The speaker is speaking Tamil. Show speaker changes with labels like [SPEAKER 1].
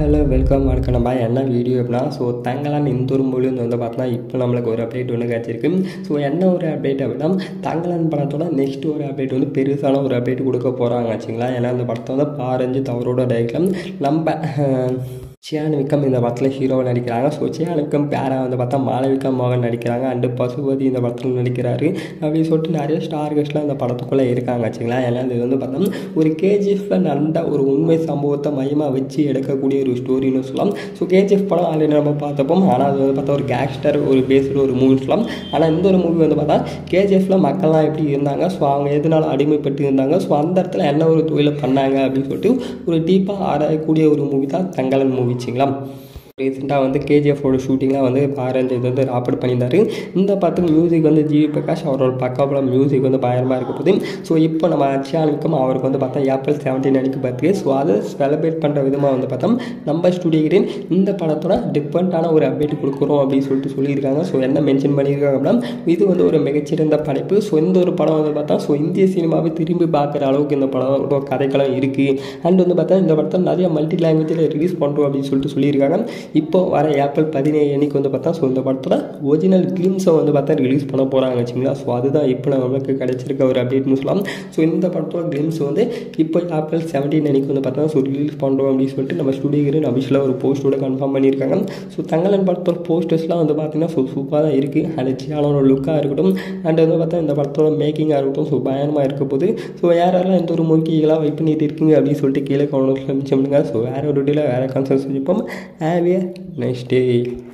[SPEAKER 1] ஹலோ வெல்கம் வணக்கம் நம்ம என்ன வீடியோ அப்படின்னா ஸோ தங்கலான் இந்த ஒரு மொழிந்து வந்து பார்த்தோன்னா இப்போ நம்மளுக்கு ஒரு அப்டேட் ஒன்று கிடச்சிருக்கு ஸோ என்ன ஒரு அப்டேட் அப்படின்னா தங்கலான் படத்தோட நெக்ஸ்ட் ஒரு அப்டேட் வந்து பெருசான ஒரு அப்டேட் கொடுக்க போகிறாங்க வச்சுங்களா ஏன்னா அந்த படத்தை வந்து பாரஞ்சு தவறோட டைரக்டில் நம்ம சியான் விக்ரம் இந்த படத்தில் ஹீரோவை நடிக்கிறாங்க ஸோ சியான் விக்ரம் பேரா வந்து பார்த்தா மாளவிகா மோகன் நடிக்கிறாங்க அண்டு பசுபதி இந்த படத்தில் நடிக்கிறாரு அப்படின்னு சொல்லிட்டு நிறைய ஸ்டார் கெஸ்ட்லாம் இந்த படத்துக்குள்ளே இருக்காங்க வச்சுங்களா ஏன்னா இது வந்து பார்த்தோம்னா ஒரு கேஜிஎஃப்பில் நடந்த ஒரு உண்மை சம்பவத்தை மையமாக வச்சு எடுக்கக்கூடிய ஒரு ஸ்டோரின்னு சொல்லலாம் ஸோ கேஜிஎஃப் படம் ஆல்ரெடி நம்ம பார்த்தப்போம் ஆனால் அது வந்து பார்த்தா ஒரு கேங்ஸ்டர் ஒரு பேஸ்டு ஒரு மூவி சொல்லலாம் ஆனால் இந்த ஒரு மூவி வந்து பார்த்தா கேஜிஎஃப்ல மக்கள்லாம் எப்படி இருந்தாங்க ஸோ அவங்க எதனால அடிமைப்பட்டு இருந்தாங்க ஸோ அந்த இடத்துல என்ன ஒரு தொழிலை பண்ணாங்க அப்படின்னு சொல்லிட்டு ஒரு டீப்பாக ஆராயக்கூடிய ஒரு மூவி தான் தங்கலன் மூவி வச்சுங்களா ரீசெண்டாக வந்து கேஜிஎஃபோட ஷூட்டிங்லாம் வந்து ஆரஞ்சு இது வந்து ராப்பர்ட் பண்ணியிருந்தாரு இந்த படத்துக்கு மியூசிக் வந்து ஜிவி பிரகாஷ் அவரோட பக்காபுல மியூசிக் வந்து பயங்கரமாக இருக்க போது ஸோ இப்போ நம்ம அச்சியானுக்கும் அவருக்கு வந்து பார்த்தா ஏப்ரல் செவன்டீன் அன்றைக்கி பர்த்டே ஸோ அதை செலிப்ரேட் பண்ணுற விதமாக வந்து பார்த்தோம் நம்ம ஸ்டுடியோகிரேன் இந்த படத்தோட டிஃப்ரெண்ட்டான ஒரு அப்டேட் கொடுக்குறோம் அப்படின்னு சொல்லிட்டு சொல்லியிருக்காங்க ஸோ என்ன மென்ஷன் பண்ணியிருக்காங்க அப்படின்னா இது வந்து ஒரு மிகச்சிறந்த படைப்பு ஸோ இந்த ஒரு படம் வந்து பார்த்தா ஸோ இந்திய சினிமாவை திரும்பி பார்க்குற அளவுக்கு இந்த படம் கதைக்களம் இருக்குது அண்ட் வந்து பார்த்தா இந்த படத்தை நிறைய மல்டி லாங்குவேஜில் ரிலீஸ் பண்ணுறோம் அப்படின்னு சொல்லிட்டு சொல்லியிருக்காங்க இப்போ வர ஏப்ரல் பதினேழு அன்னைக்கு வந்து பார்த்தா ஸோ இந்த படத்தோட ஒரிஜினல் கிளிம்ஸை வந்து பார்த்தா ரிலீஸ் பண்ண போகிறாங்க வச்சுங்களா ஸோ அதுதான் இப்போ நம்மளுக்கு கிடைச்சிருக்க ஒரு அப்டேட்னு சொல்லலாம் ஸோ இந்த படத்தோட கிளிம்ஸ் வந்து இப்போ ஏப்ரல் செவன்டீன் அன்னைக்கு வந்து பார்த்தா ஸோ ரிலீஸ் பண்ணுறோம் அப்படின்னு சொல்லிட்டு நம்ம ஸ்டுடியோகிரன் அபிஷியலாக ஒரு போஸ்ட்டோட கன்ஃபார்ம் பண்ணியிருக்காங்க ஸோ தங்கலன் படத்தோட போஸ்டர்ஸ்லாம் வந்து பார்த்தீங்கன்னா ஸோ சூப்பராக தான் இருக்குது அலட்சியான ஒரு லுக்காக இருக்கட்டும் அண்ட் வந்து பார்த்தா இந்த படத்தோட மேக்கிங்காக இருக்கட்டும் ஸோ பயணமாக இருக்க போது ஸோ யாரெல்லாம் இந்த ஒரு மூக்கிகளாக வெயிட் பண்ணிட்டு இருக்கீங்க அப்படின்னு சொல்லிட்டு கீழே கவனம் மிச்சம் பண்ணுங்க ஸோ வேறு ஒரு டீல வேறு கான்சர்ட் செஞ்சுப்போம் ஹேவ் ஏ நெக்ஸ்ட் டே